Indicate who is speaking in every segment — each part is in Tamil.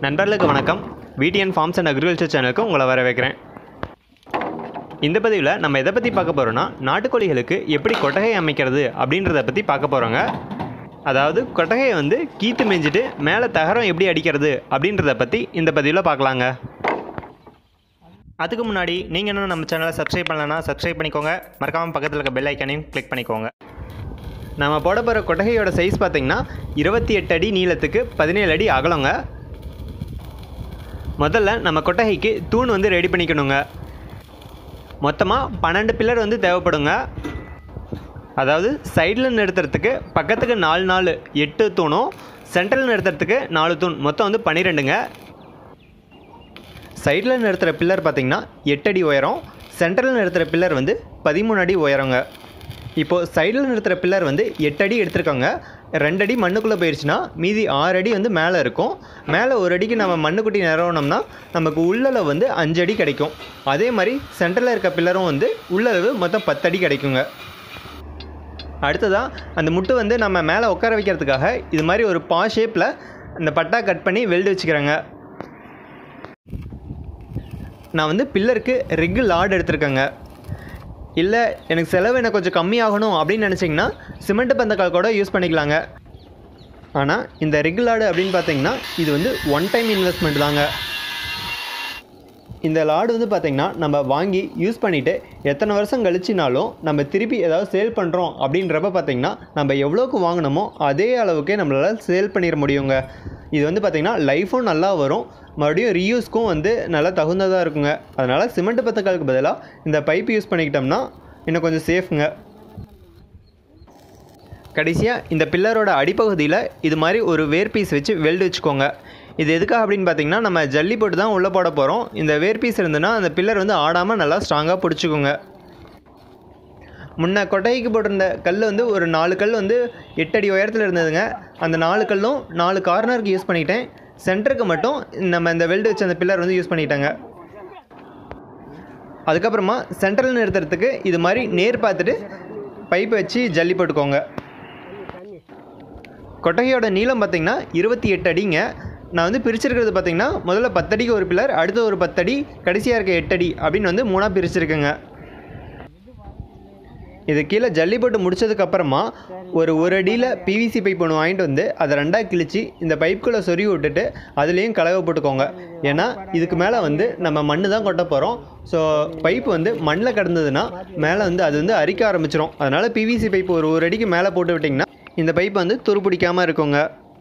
Speaker 1: நண்பர்களுக்கு வணக்கம் விடிஎன் ஃபார்ம்ஸ் அண்ட் அக்ரிகல்ச்சர் சேனலுக்கு உங்களை வரவேற்கிறேன் இந்த பதிவில் நம்ம எதை பற்றி பார்க்க போகிறோன்னா நாட்டுக்கோழிகளுக்கு எப்படி கொட்டகை அமைக்கிறது அப்படின்றத பற்றி பார்க்க போகிறோங்க அதாவது கொட்டகையை வந்து கீத்து மேய்ஞ்சிட்டு மேலே தகரம் எப்படி அடிக்கிறது அப்படின்றத பற்றி இந்த பதிவில் பார்க்கலாங்க அதுக்கு முன்னாடி நீங்கள் இன்னும் நம்ம சேனலை சப்ஸ்கிரைப் பண்ணலன்னா சப்ஸ்கிரைப் பண்ணிக்கோங்க மறக்காமல் பக்கத்தில் இருக்க பெல் ஐக்கானையும் கிளிக் பண்ணிக்கோங்க நம்ம போட போகிற கொட்டகையோட சைஸ் பார்த்தீங்கன்னா இருபத்தி எட்டு அடி நீளத்துக்கு பதினேழு அடி அகலங்க முதல்ல நம்ம கொட்டகைக்கு தூண் வந்து ரெடி பண்ணிக்கணுங்க மொத்தமாக பன்னெண்டு பில்லர் வந்து தேவைப்படுங்க அதாவது சைடில் நிறுத்துறதுக்கு பக்கத்துக்கு நாலு நாலு எட்டு தூணும் சென்ட்ரல் நிறுத்துறதுக்கு நாலு தூண் மொத்தம் வந்து பன்னிரெண்டுங்க சைடில் நிறுத்துகிற பில்லர் பார்த்திங்கன்னா எட்டு அடி உயரம் சென்ட்ரல் நிறுத்துகிற பில்லர் வந்து பதிமூணு அடி உயரங்க இப்போது சைடில் நிறுத்துகிற பில்லர் வந்து எட்டு அடி எடுத்திருக்காங்க ரெண்டு அடி மண்ணுக்குள்ளே போயிடுச்சுன்னா மீதி ஆறு அடி வந்து மேலே இருக்கும் மேலே ஒரு அடிக்கு நம்ம மண்ணுக்குட்டி நிறவனோம்னா நமக்கு உள்ளளவு வந்து அஞ்சு அடி கிடைக்கும் அதே மாதிரி சென்டரில் இருக்க பில்லரும் வந்து உள்ளளவு மொத்தம் பத்து அடி கிடைக்குங்க அடுத்ததாக அந்த முட்டு வந்து நம்ம மேலே உட்கார வைக்கிறதுக்காக இது மாதிரி ஒரு பா ஷேப்பில் இந்த பட்டா கட் பண்ணி வெல்டு வச்சுக்கிறேங்க நான் வந்து பில்லருக்கு ரெகு லார்டு எடுத்திருக்கேங்க இல்லை எனக்கு செலவு எனக்கு கொஞ்சம் கம்மியாகணும் அப்படின்னு நினச்சிங்கன்னா சிமெண்ட் பந்தக்கால் கூட யூஸ் பண்ணிக்கலாங்க ஆனால் இந்த ரெகுலார்டு அப்படின்னு பார்த்தீங்கன்னா இது வந்து ஒன் டைம் இன்வெஸ்ட்மெண்ட் தாங்க இந்த லாடு வந்து பார்த்திங்கன்னா நம்ம வாங்கி யூஸ் பண்ணிவிட்டு எத்தனை வருஷம் கழிச்சினாலும் நம்ம திருப்பி ஏதாவது சேல் பண்ணுறோம் அப்படின்றப்ப பார்த்திங்கன்னா நம்ம எவ்வளோக்கு வாங்கினோமோ அதே அளவுக்கே நம்மளால் சேல் பண்ணிட முடியுங்க இது வந்து பார்த்திங்கன்னா லைஃபும் நல்லா வரும் மறுபடியும் ரீயூஸ்க்கும் வந்து நல்லா தகுந்ததாக இருக்குங்க அதனால் சிமெண்ட் பத்தக்காலுக்கு பதிலாக இந்த பைப் யூஸ் பண்ணிக்கிட்டோம்னா இன்னும் கொஞ்சம் சேஃப்ங்க கடைசியாக இந்த பில்லரோட அடிப்பகுதியில் இது மாதிரி ஒரு வேர் பீஸ் வச்சு வெல்டு வச்சுக்கோங்க இது எதுக்காக அப்படின்னு பார்த்தீங்கன்னா நம்ம ஜல்லி போட்டு தான் உள்ளே போட போகிறோம் இந்த வேர் பீஸ் இருந்ததுன்னா அந்த பில்லர் வந்து ஆடாமல் நல்லா ஸ்ட்ராங்காக பிடிச்சிக்கோங்க முன்ன கொட்டைக்கு போட்டிருந்த கல் வந்து ஒரு நாலு கல் வந்து எட்டு அடி உயரத்தில் இருந்ததுங்க அந்த நாலு கல்லும் நாலு கார்னருக்கு யூஸ் பண்ணிட்டேன் சென்டருக்கு மட்டும் நம்ம இந்த வெல்டு வச்ச அந்த பில்லர் வந்து யூஸ் பண்ணிட்டாங்க அதுக்கப்புறமா சென்ட்ரல் நிறுத்துறதுக்கு இது மாதிரி நேர் பார்த்துட்டு பைப்பை வச்சு ஜல்லி போட்டுக்கோங்க கொட்டகையோட நீளம் பார்த்திங்கன்னா இருபத்தி எட்டு அடிங்க நான் வந்து பிரிச்சிருக்கிறது பார்த்திங்கன்னா முதல்ல பத்தடிக்கு ஒரு பில்லர் அடுத்து ஒரு பத்தடி கடைசியாக இருக்க எட்டடி அப்படின்னு வந்து மூணாக பிரிச்சிருக்கேங்க இது கீழே ஜல்லி போட்டு முடிச்சதுக்கப்புறமா ஒரு ஒரு அடியில் பிவிசி பைப் ஒன்று வாங்கிட்டு வந்து அதை ரெண்டாக கிழிச்சு இந்த பைப்புக்குள்ளே சொருகி விட்டுட்டு அதுலேயும் கலவை போட்டுக்கோங்க ஏன்னா இதுக்கு மேலே வந்து நம்ம மண்ணு தான் கொட்ட போகிறோம் ஸோ பைப் வந்து மண்ணில் கிடந்ததுன்னா மேலே வந்து அது வந்து அரிக்க ஆரம்பிச்சிரும் அதனால் பிவிசி பைப் ஒரு ஒரு அடிக்கு மேலே போட்டு விட்டிங்கன்னா இந்த பைப் வந்து துருப்பிடிக்காமல் இருக்குங்க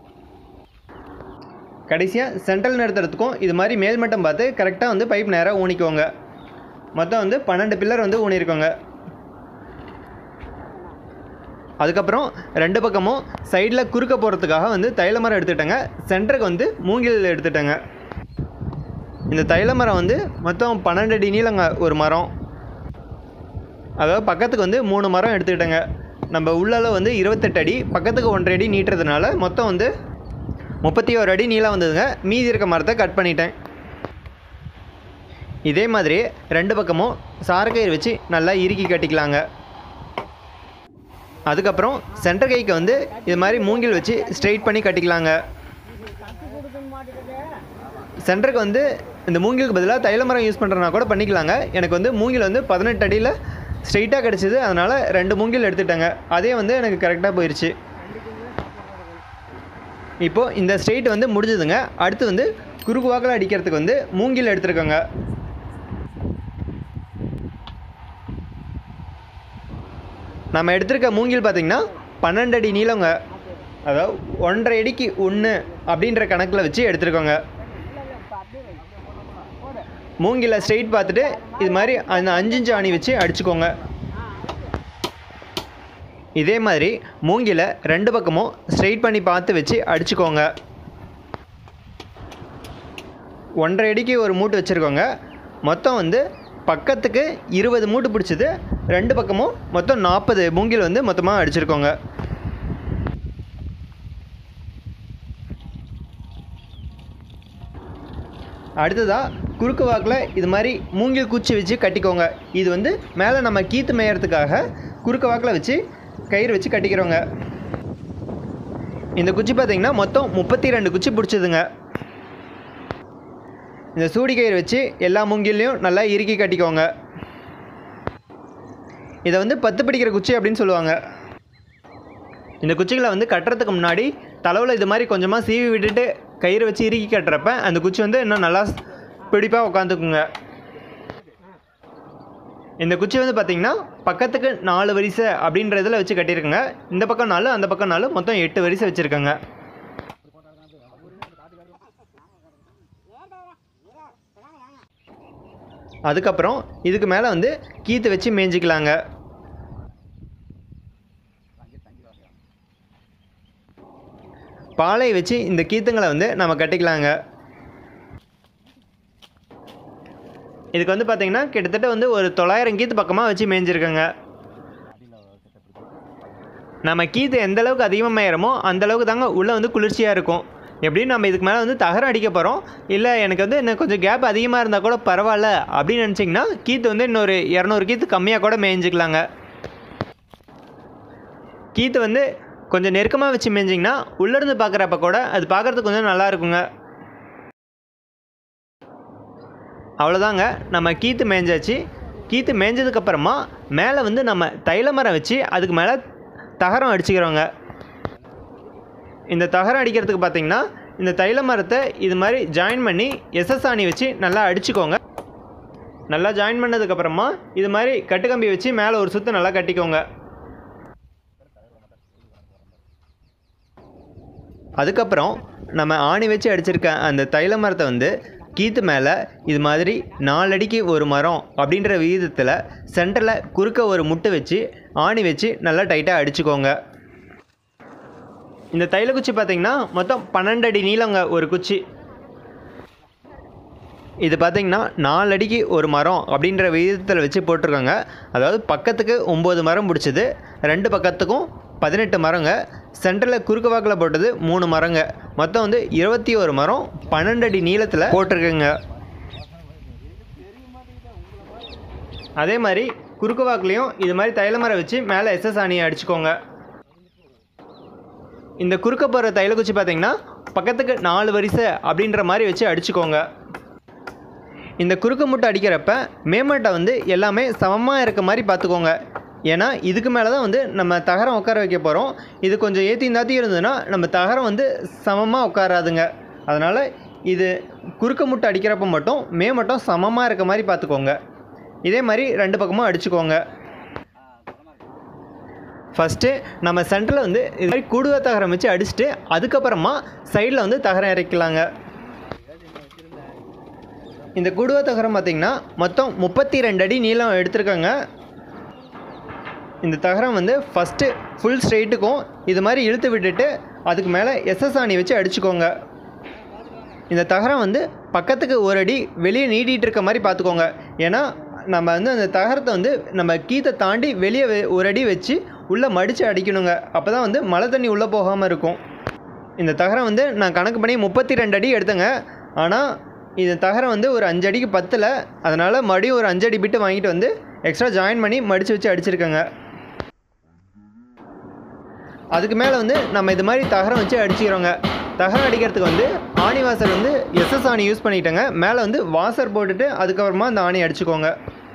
Speaker 1: கடைசியாக சென்ட்ரல் நிறுத்துறதுக்கும் இது மாதிரி மேல்மட்டம் பார்த்து கரெக்டாக வந்து பைப் நேராக ஊனிக்கோங்க மொத்தம் வந்து பன்னெண்டு பில்லர் வந்து ஊனிருக்கோங்க அதுக்கப்புறம் ரெண்டு பக்கமும் சைடில் குறுக்க போகிறதுக்காக வந்து தைல மரம் எடுத்துட்டேங்க சென்டருக்கு வந்து மூங்கில் எடுத்துட்டேங்க இந்த தைல மரம் வந்து மொத்தம் பன்னெண்டு அடி நீளங்க ஒரு மரம் அதாவது பக்கத்துக்கு வந்து மூணு மரம் எடுத்துக்கிட்டேங்க நம்ம உள்ளால வந்து இருபத்தெட்டு அடி பக்கத்துக்கு ஒன்றரை அடி நீட்டுறதுனால மொத்தம் வந்து முப்பத்தி ஒரு அடி நீளம் வந்ததுங்க மீதி இருக்க மரத்தை கட் பண்ணிட்டேன் இதே மாதிரி ரெண்டு பக்கமும் சாரக்கயிறு வச்சு நல்லா இறுக்கி கட்டிக்கலாங்க அதுக்கப்புறம் சென்டர் கைக்கு வந்து இது மாதிரி மூங்கில் வச்சு ஸ்ட்ரெயிட் பண்ணி கட்டிக்கலாங்க சென்டருக்கு வந்து இந்த மூங்கிலுக்கு பதிலாக தைல மரம் யூஸ் பண்ணுறனா கூட பண்ணிக்கலாங்க எனக்கு வந்து மூங்கில் வந்து பதினெட்டு அடியில் ஸ்ட்ரெயிட்டாக கிடச்சிது அதனால் ரெண்டு மூங்கில் எடுத்துட்டேங்க அதே வந்து எனக்கு கரெக்டாக போயிடுச்சு இப்போது இந்த ஸ்ட்ரெயிட் வந்து முடிஞ்சதுங்க அடுத்து வந்து குறுக்கு வாக்கில் அடிக்கிறதுக்கு வந்து மூங்கில் எடுத்துருக்கோங்க நம்ம எடுத்திருக்க மூங்கில் பார்த்திங்கன்னா பன்னெண்டு அடி நீளங்க அதாவது ஒன்றரை அடிக்கு ஒன்று அப்படின்ற கணக்கில் வச்சு எடுத்துருக்கோங்க மூங்கில ஸ்ட்ரெயிட் பார்த்துட்டு இது மாதிரி அந்த அஞ்சு இன்ச்சு ஆணி வச்சு அடிச்சுக்கோங்க இதே மாதிரி மூங்கில ரெண்டு பக்கமும் ஸ்ட்ரெயிட் பண்ணி பார்த்து வச்சு அடிச்சுக்கோங்க ஒன்றரை அடிக்கு ஒரு மூட்டு வச்சுருக்கோங்க மொத்தம் வந்து பக்கத்துக்கு இருபது மூட்டு பிடிச்சது ரெண்டு பக்கமும் மொத்தம் நாற்பது மூங்கில் வந்து மொத்தமாக அடிச்சிருக்கோங்க அடுத்ததாக குறுக்கு வாக்கில் இது மாதிரி மூங்கில் குச்சி வச்சு கட்டிக்கோங்க இது வந்து மேலே நம்ம கீத்து மேயறதுக்காக குறுக்கு வாக்கில் வச்சு கயிறு வச்சு கட்டிக்கிறோங்க இந்த குச்சி பார்த்தீங்கன்னா மொத்தம் முப்பத்தி ரெண்டு குச்சி பிடிச்சதுங்க இந்த சூடி கயிறு வச்சு எல்லா மூங்கிலையும் நல்லா இறுக்கி கட்டிக்கோங்க இதை வந்து பத்து பிடிக்கிற குச்சி அப்படின்னு சொல்லுவாங்க இந்த குச்சிகளை வந்து கட்டுறதுக்கு முன்னாடி தலைவில் இது மாதிரி கொஞ்சமாக சீவி விட்டுட்டு கயிறு வச்சு இறுக்கி கட்டுறப்ப அந்த குச்சி வந்து இன்னும் நல்லா பிடிப்பாக உட்காந்துக்குங்க இந்த குச்சி வந்து பார்த்திங்கன்னா பக்கத்துக்கு நாலு வரிசை அப்படின்ற இதில் வச்சு கட்டியிருக்குங்க இந்த பக்கம் நாலு அந்த பக்கம் நாலு மொத்தம் எட்டு வரிசை வச்சுருக்கேங்க அதுக்கப்புறம் இதுக்கு மேலே வந்து கீத்து வச்சு மேய்ஞ்சிக்கலாங்க பாலை வச்சு இந்த கீத்துங்களை வந்து நம்ம கட்டிக்கலாங்க இதுக்கு வந்து பார்த்தீங்கன்னா கிட்டத்தட்ட வந்து ஒரு தொள்ளாயிரம் கீத்து பக்கமாக வச்சு மேய்ஞ்சிருக்கேங்க நம்ம கீத்து எந்த அளவுக்கு அதிகமாக மேயிறமோ அந்த அளவுக்கு தாங்க உள்ளே வந்து குளிர்ச்சியாக இருக்கும் எப்படியும் நம்ம இதுக்கு மேலே வந்து தகரம் அடிக்க போகிறோம் இல்லை எனக்கு வந்து இன்னும் கொஞ்சம் கேப் அதிகமாக இருந்தால் கூட பரவாயில்ல அப்படின்னு நினச்சிங்கன்னா கீத்து வந்து இன்னொரு இரநூறு கீத்து கம்மியாக கூட மேய்ஞ்சிக்கலாங்க கீத்து வந்து கொஞ்சம் நெருக்கமாக வச்சு மேய்ஞ்சிங்கன்னா உள்ளேருந்து பார்க்குறப்ப கூட அது பார்க்குறதுக்கு கொஞ்சம் நல்லா இருக்குங்க அவ்வளோதாங்க நம்ம கீத்து மேய்ஞ்சாச்சு கீத்து மேய்ஞ்சதுக்கப்புறமா மேலே வந்து நம்ம தைல மரம் வச்சு அதுக்கு மேலே தகரம் அடிச்சுக்கிறோங்க இந்த தகரம் அடிக்கிறதுக்கு பார்த்தீங்கன்னா இந்த தைல மரத்தை இது மாதிரி ஜாயின் பண்ணி எஸ்எஸ் ஆணி வச்சு நல்லா அடிச்சுக்கோங்க நல்லா ஜாயின் பண்ணதுக்கப்புறமா இது மாதிரி கட்டுக்கம்பி வச்சு மேலே ஒரு சுற்று நல்லா கட்டிக்கோங்க அதுக்கப்புறம் நம்ம ஆணி வச்சு அடிச்சிருக்க அந்த தைல மரத்தை வந்து கீத்து மேலே இது மாதிரி நாலடிக்கு ஒரு மரம் அப்படின்ற விகிதத்தில் சென்டரில் குறுக்க ஒரு முட்டு வச்சு ஆணி வச்சு நல்லா டைட்டாக அடிச்சுக்கோங்க இந்த தைல குச்சி பார்த்தீங்கன்னா மொத்தம் பன்னெண்டு அடி நீளங்க ஒரு குச்சி இது பார்த்தீங்கன்னா நாலு அடிக்கு ஒரு மரம் அப்படின்ற விகிதத்தில் வச்சு போட்டிருக்காங்க அதாவது பக்கத்துக்கு ஒம்பது மரம் பிடிச்சது ரெண்டு பக்கத்துக்கும் பதினெட்டு மரங்க சென்டரில் குறுக்கு வாக்கில் போட்டது மூணு மரங்க மொத்தம் வந்து இருபத்தி ஒரு மரம் பன்னெண்டு அடி நீளத்தில் போட்டிருக்குங்க அதே மாதிரி குறுக்கு வாக்குலேயும் இது மாதிரி தைல மரம் வச்சு மேலே எஸ்எஸ் ஆணியை அடிச்சுக்கோங்க இந்த குறுக்க போகிற தைல குச்சி பார்த்தீங்கன்னா பக்கத்துக்கு நாலு வரிசை அப்படின்ற மாதிரி வச்சு அடிச்சுக்கோங்க இந்த குறுக்கு முட்டை அடிக்கிறப்ப மேமட்டை வந்து எல்லாமே சமமாக இருக்க மாதிரி பார்த்துக்கோங்க ஏன்னா இதுக்கு மேலே தான் வந்து நம்ம தகரம் உட்கார வைக்க போகிறோம் இது கொஞ்சம் ஏற்றி தாத்தி இருந்ததுன்னா நம்ம தகரம் வந்து சமமாக உட்காராதுங்க அதனால் இது குறுக்க முட்டை அடிக்கிறப்ப மட்டும் மேமட்டம் சமமாக இருக்க மாதிரி பார்த்துக்கோங்க இதே மாதிரி ரெண்டு பக்கமும் அடிச்சுக்கோங்க ஃபஸ்ட்டு நம்ம சென்டரில் வந்து இது மாதிரி கூடுவ தகரம் வச்சு அடிச்சுட்டு அதுக்கப்புறமா சைடில் வந்து தகரம் இறக்கலாங்க இந்த குடுவ தகரம் பார்த்திங்கன்னா மொத்தம் முப்பத்தி ரெண்டு அடி நீளம் எடுத்திருக்காங்க இந்த தகரம் வந்து ஃபஸ்ட்டு ஃபுல் ஸ்ட்ரெயிட்டுக்கும் இது மாதிரி இழுத்து விட்டுட்டு அதுக்கு மேலே எஸ்எஸ் ஆணி வச்சு அடிச்சுக்கோங்க இந்த தகரம் வந்து பக்கத்துக்கு ஒரு அடி வெளியே நீட்டிகிட்டு இருக்க மாதிரி பார்த்துக்கோங்க ஏன்னா நம்ம வந்து அந்த தகரத்தை வந்து நம்ம கீத்தை தாண்டி வெளியே வெ- ஒரு அடி வச்சு உள்ளே மடித்து அடிக்கணுங்க அப்போ தான் வந்து மழை தண்ணி உள்ளே போகாமல் இருக்கும் இந்த தகரம் வந்து நான் கணக்கு பண்ணி முப்பத்தி ரெண்டு அடி எடுத்தேங்க ஆனால் இந்த தகரம் வந்து ஒரு அஞ்சு அடிக்கு பத்தில் அதனால் மறுபடியும் ஒரு அஞ்சு அடி பிட்டு வாங்கிட்டு வந்து எக்ஸ்ட்ரா ஜாயின் பண்ணி மடித்து வச்சு அடிச்சிருக்கேங்க அதுக்கு மேலே வந்து நம்ம இது மாதிரி தகரம் வச்சு அடிச்சுக்கிறோங்க தகரம் அடிக்கிறதுக்கு வந்து ஆணி வாசர் வந்து எஸ்எஸ் ஆணி யூஸ் பண்ணிட்டேங்க மேலே வந்து வாசர் போட்டுட்டு அதுக்கப்புறமா அந்த ஆணி அடிச்சுக்கோங்க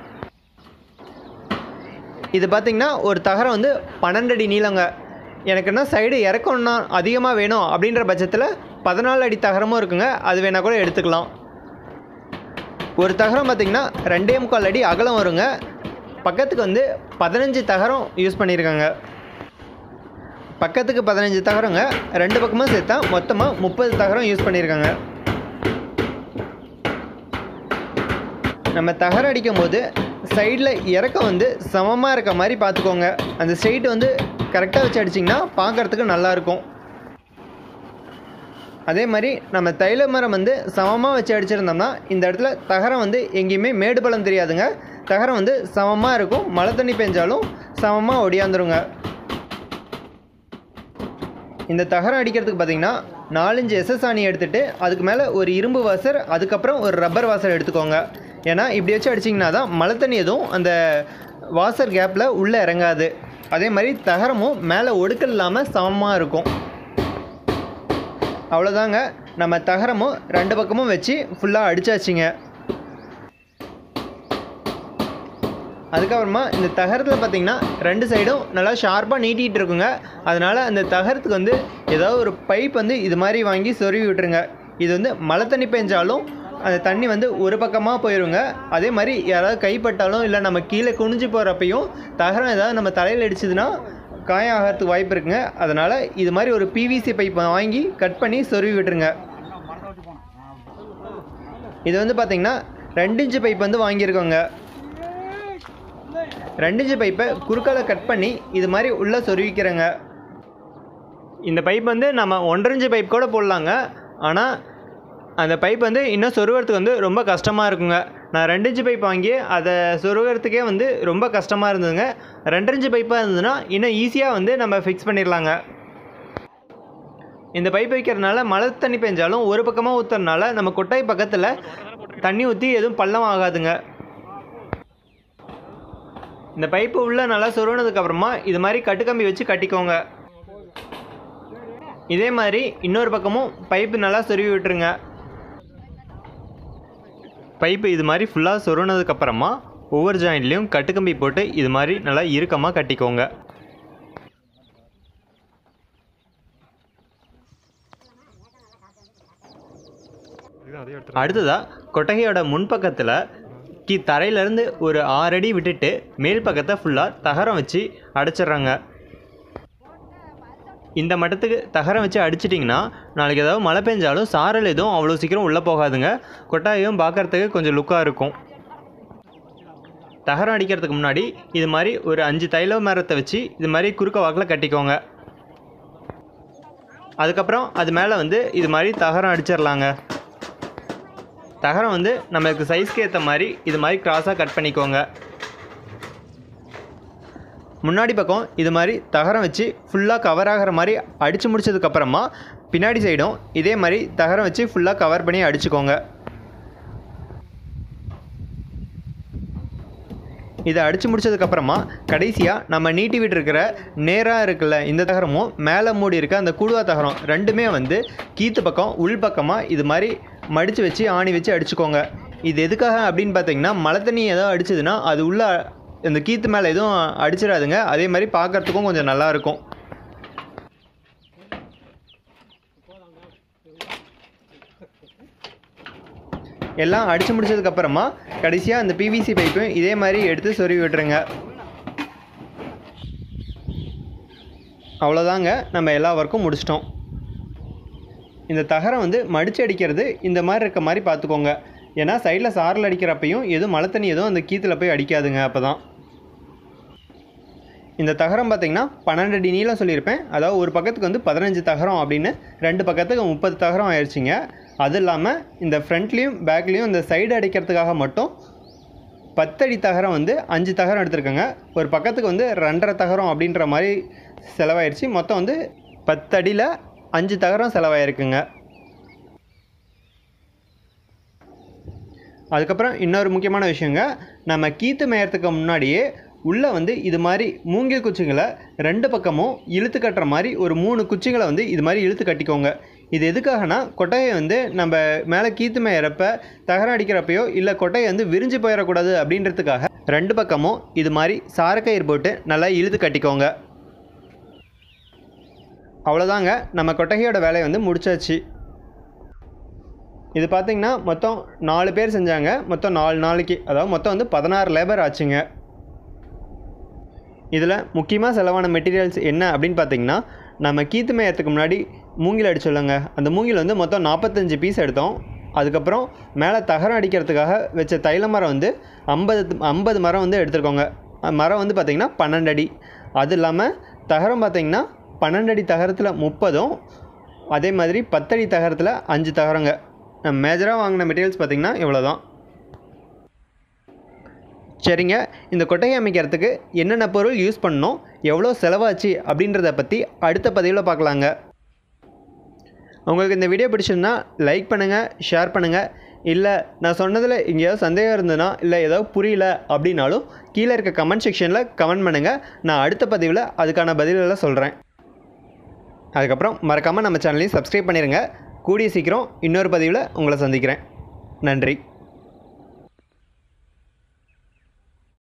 Speaker 1: இது பார்த்திங்கன்னா ஒரு தகரம் வந்து பன்னெண்டு அடி நீளங்க எனக்கு என்ன சைடு இறக்கணும்னா அதிகமாக வேணும் அப்படின்ற பட்சத்தில் பதினாலு அடி தகரமும் இருக்குங்க அது வேணால் கூட எடுத்துக்கலாம் ஒரு தகரம் பார்த்திங்கன்னா ரெண்டே முக்கால் அடி அகலம் வருங்க பக்கத்துக்கு வந்து பதினஞ்சு தகரம் யூஸ் பண்ணியிருக்காங்க பக்கத்துக்கு பதினஞ்சு தகரங்க ரெண்டு பக்கமும் சேர்த்தா மொத்தமாக முப்பது தகரம் யூஸ் பண்ணியிருக்காங்க நம்ம தகரம் அடிக்கும் போது சைடில் இறக்கம் வந்து சமமாக இருக்க மாதிரி பார்த்துக்கோங்க அந்த ஸ்ட்ரெயிட் வந்து கரெக்டாக வச்சு அடிச்சிங்கன்னா பார்க்குறதுக்கு நல்லாயிருக்கும் அதே மாதிரி நம்ம தைல மரம் வந்து சமமாக வச்சு அடிச்சிருந்தோம்னா இந்த இடத்துல தகரம் வந்து எங்கேயுமே மேடு பள்ளம் தெரியாதுங்க தகரம் வந்து சமமாக இருக்கும் மழை தண்ணி பெஞ்சாலும் சமமாக ஒடியாந்துருங்க இந்த தகரம் அடிக்கிறதுக்கு பார்த்தீங்கன்னா நாலஞ்சு எஸ்எஸ் ஆணி எடுத்துகிட்டு அதுக்கு மேலே ஒரு இரும்பு வாசர் அதுக்கப்புறம் ஒரு ரப்பர் வாசர் எடுத்துக்கோங்க ஏன்னா இப்படி வச்சு அடிச்சிங்கன்னா தான் மழை தண்ணி எதுவும் அந்த வாசர் கேப்பில் உள்ளே இறங்காது அதே மாதிரி தகரமும் மேலே ஒடுக்கல் இல்லாமல் சமமாக இருக்கும் அவ்வளோதாங்க நம்ம தகரமும் ரெண்டு பக்கமும் வச்சு ஃபுல்லாக அடிச்சாச்சுங்க அதுக்கப்புறமா இந்த தகரத்தில் பார்த்தீங்கன்னா ரெண்டு சைடும் நல்லா ஷார்ப்பாக நீட்டிகிட்டு இருக்குங்க அதனால் அந்த தகரத்துக்கு வந்து ஏதாவது ஒரு பைப் வந்து இது மாதிரி வாங்கி சொருவி விட்டுருங்க இது வந்து மழை தண்ணி பெஞ்சாலும் அந்த தண்ணி வந்து ஒரு பக்கமாக போயிருங்க அதே மாதிரி யாராவது கைப்பட்டாலும் இல்லை நம்ம கீழே குனிஞ்சு போகிறப்பையும் தகரம் ஏதாவது நம்ம தலையில் அடிச்சதுன்னா காயம் ஆகிறதுக்கு வாய்ப்பு இருக்குங்க அதனால் இது மாதிரி ஒரு பிவிசி பைப்பை வாங்கி கட் பண்ணி சொருவி விட்டுருங்க இது வந்து பார்த்தீங்கன்னா ரெண்டு இன்ச்சு பைப் வந்து வாங்கியிருக்கோங்க ரெண்டு இன்ச்சு பைப்பை குறுக்கால கட் பண்ணி இது மாதிரி உள்ளே சொருவிக்கிறேங்க இந்த பைப் வந்து நம்ம ஒன்றரை இன்ச்சு பைப் கூட போடலாங்க ஆனால் அந்த பைப் வந்து இன்னும் சொருகிறதுக்கு வந்து ரொம்ப கஷ்டமாக இருக்குங்க நான் ரெண்டு இன்ச்சு பைப் வாங்கி அதை சொருகிறதுக்கே வந்து ரொம்ப கஷ்டமாக இருந்ததுங்க ரெண்டு இன்ச்சு பைப்பாக இருந்ததுன்னா இன்னும் ஈஸியாக வந்து நம்ம ஃபிக்ஸ் பண்ணிடலாங்க இந்த பைப் வைக்கிறதுனால மழை தண்ணி பெஞ்சாலும் ஒரு பக்கமாக ஊற்றுறதுனால நம்ம கொட்டாய் பக்கத்தில் தண்ணி ஊற்றி எதுவும் பள்ளம் ஆகாதுங்க இந்த பைப்பு உள்ளே நல்லா சொருகினதுக்கு அப்புறமா இது மாதிரி கட்டுக்கம்பி வச்சு கட்டிக்கோங்க இதே மாதிரி இன்னொரு பக்கமும் பைப்பு நல்லா சொருவி விட்டுருங்க பைப்பு இது மாதிரி ஃபுல்லாக சொருனதுக்கப்புறமா ஒவ்வொரு ஜாயிண்ட்லேயும் கட்டுக்கம்பி போட்டு இது மாதிரி நல்லா இறுக்கமாக கட்டிக்கோங்க அடுத்ததாக கொட்டகையோட முன்பக்கத்தில் கீ தரையிலேருந்து ஒரு ஆறு அடி விட்டுட்டு மேல் பக்கத்தை ஃபுல்லாக தகரம் வச்சு அடைச்சிட்றாங்க இந்த மட்டத்துக்கு தகரம் வச்சு அடிச்சிட்டிங்கன்னா நாளைக்கு ஏதாவது மழை பெஞ்சாலும் சாரல் எதுவும் அவ்வளோ சீக்கிரம் உள்ளே போகாதுங்க கொட்டாயும் பார்க்குறதுக்கு கொஞ்சம் லுக்காக இருக்கும் தகரம் அடிக்கிறதுக்கு முன்னாடி இது மாதிரி ஒரு அஞ்சு தைல மரத்தை வச்சு இது மாதிரி குறுக்க வாக்கில் கட்டிக்கோங்க அதுக்கப்புறம் அது மேலே வந்து இது மாதிரி தகரம் அடிச்சிடலாங்க தகரம் வந்து நம்மளுக்கு சைஸ்க்கு ஏற்ற மாதிரி இது மாதிரி கிராஸாக கட் பண்ணிக்கோங்க முன்னாடி பக்கம் இது மாதிரி தகரம் வச்சு ஃபுல்லாக கவர் ஆகிற மாதிரி அடித்து முடிச்சதுக்கப்புறமா பின்னாடி சைடும் இதே மாதிரி தகரம் வச்சு ஃபுல்லாக கவர் பண்ணி அடிச்சுக்கோங்க இதை அடித்து முடிச்சதுக்கப்புறமா கடைசியாக நம்ம நீட்டி விட்டுருக்கிற நேராக இருக்குல்ல இந்த தகரமும் மேலே மூடி இருக்க அந்த கூடுவா தகரம் ரெண்டுமே வந்து கீத்து பக்கம் உள் பக்கமாக இது மாதிரி மடித்து வச்சு ஆணி வச்சு அடிச்சுக்கோங்க இது எதுக்காக அப்படின்னு பார்த்தீங்கன்னா மழை தண்ணி ஏதோ அடிச்சதுன்னா அது உள்ள இந்த கீத்து மேலே எதுவும் அடிச்சிடாதுங்க அதே மாதிரி பார்க்குறதுக்கும் கொஞ்சம் நல்லா இருக்கும் எல்லாம் அடித்து முடிச்சதுக்கப்புறமா கடைசியாக அந்த பிவிசி பைப்பு இதே மாதிரி எடுத்து சொருவி விட்டுருங்க அவ்வளோதாங்க நம்ம எல்லா ஒர்க்கும் முடிச்சிட்டோம் இந்த தகரம் வந்து மடித்து அடிக்கிறது இந்த மாதிரி இருக்க மாதிரி பார்த்துக்கோங்க ஏன்னா சைடில் சாரில் அடிக்கிறப்பையும் எதுவும் மழை தண்ணி எதுவும் அந்த கீத்தில் போய் அடிக்காதுங்க அப்போ தான் இந்த தகரம் பார்த்தீங்கன்னா பன்னெண்டு அடி நீளம் சொல்லியிருப்பேன் அதாவது ஒரு பக்கத்துக்கு வந்து பதினஞ்சு தகரம் அப்படின்னு ரெண்டு பக்கத்துக்கு முப்பது தகரம் ஆயிடுச்சுங்க அது இல்லாமல் இந்த ஃப்ரண்ட்லேயும் பேக்லேயும் இந்த சைடு அடிக்கிறதுக்காக மட்டும் பத்தடி தகரம் வந்து அஞ்சு தகரம் எடுத்திருக்கேங்க ஒரு பக்கத்துக்கு வந்து ரெண்டரை தகரம் அப்படின்ற மாதிரி செலவாயிருச்சு மொத்தம் வந்து பத்தடியில் அஞ்சு தகரம் செலவாயிருக்குங்க அதுக்கப்புறம் இன்னொரு முக்கியமான விஷயங்க நம்ம கீத்து மேயறதுக்கு முன்னாடியே உள்ளே வந்து இது மாதிரி மூங்கில் குச்சிகளை ரெண்டு பக்கமும் இழுத்து கட்டுற மாதிரி ஒரு மூணு குச்சிகளை வந்து இது மாதிரி இழுத்து கட்டிக்கோங்க இது எதுக்காகனா கொட்டையை வந்து நம்ம மேலே கீத்து மேயறப்ப தகரம் அடிக்கிறப்பையோ இல்லை கொட்டையை வந்து விரிஞ்சு போயிடக்கூடாது அப்படின்றதுக்காக ரெண்டு பக்கமும் இது மாதிரி சாரக்கயிறு போட்டு நல்லா இழுத்து கட்டிக்கோங்க அவ்வளோதாங்க நம்ம கொட்டகையோட வேலையை வந்து முடிச்சாச்சு இது பார்த்திங்கன்னா மொத்தம் நாலு பேர் செஞ்சாங்க மொத்தம் நாலு நாளைக்கு அதாவது மொத்தம் வந்து பதினாறு லேபர் ஆச்சுங்க இதில் முக்கியமாக செலவான மெட்டீரியல்ஸ் என்ன அப்படின்னு பார்த்தீங்கன்னா நம்ம கீத்து மேயறதுக்கு முன்னாடி மூங்கில் அடிச்சோல்லங்க அந்த மூங்கில் வந்து மொத்தம் நாற்பத்தஞ்சு பீஸ் எடுத்தோம் அதுக்கப்புறம் மேலே தகரம் அடிக்கிறதுக்காக வச்ச தைல மரம் வந்து ஐம்பது ஐம்பது மரம் வந்து எடுத்துருக்கோங்க மரம் வந்து பார்த்திங்கன்னா பன்னெண்டு அடி அது இல்லாமல் தகரம் பார்த்திங்கன்னா பன்னெண்டு அடி தகரத்தில் முப்பதும் அதே மாதிரி பத்தடி தகரத்தில் அஞ்சு தகரங்க நம்ம மேஜராக வாங்கின மெட்டீரியல்ஸ் பார்த்திங்கன்னா இவ்வளோ தான் சரிங்க இந்த கொட்டகை அமைக்கிறதுக்கு என்னென்ன பொருள் யூஸ் பண்ணோம் எவ்வளோ செலவாச்சு அப்படின்றத பற்றி அடுத்த பதிவில் பார்க்கலாங்க உங்களுக்கு இந்த வீடியோ பிடிச்சிருந்தா லைக் பண்ணுங்கள் ஷேர் பண்ணுங்கள் இல்லை நான் சொன்னதில் எங்கேயாவது சந்தேகம் இருந்ததுன்னா இல்லை ஏதாவது புரியல அப்படின்னாலும் கீழே இருக்க கமெண்ட் செக்ஷனில் கமெண்ட் பண்ணுங்கள் நான் அடுத்த பதிவில் அதுக்கான பதிலெல்லாம் சொல்கிறேன் அதுக்கப்புறம் மறக்காமல் நம்ம சேனலையும் சப்ஸ்கிரைப் பண்ணிடுங்க கூடிய சீக்கிரம் இன்னொரு பதிவில் உங்களை சந்திக்கிறேன் நன்றி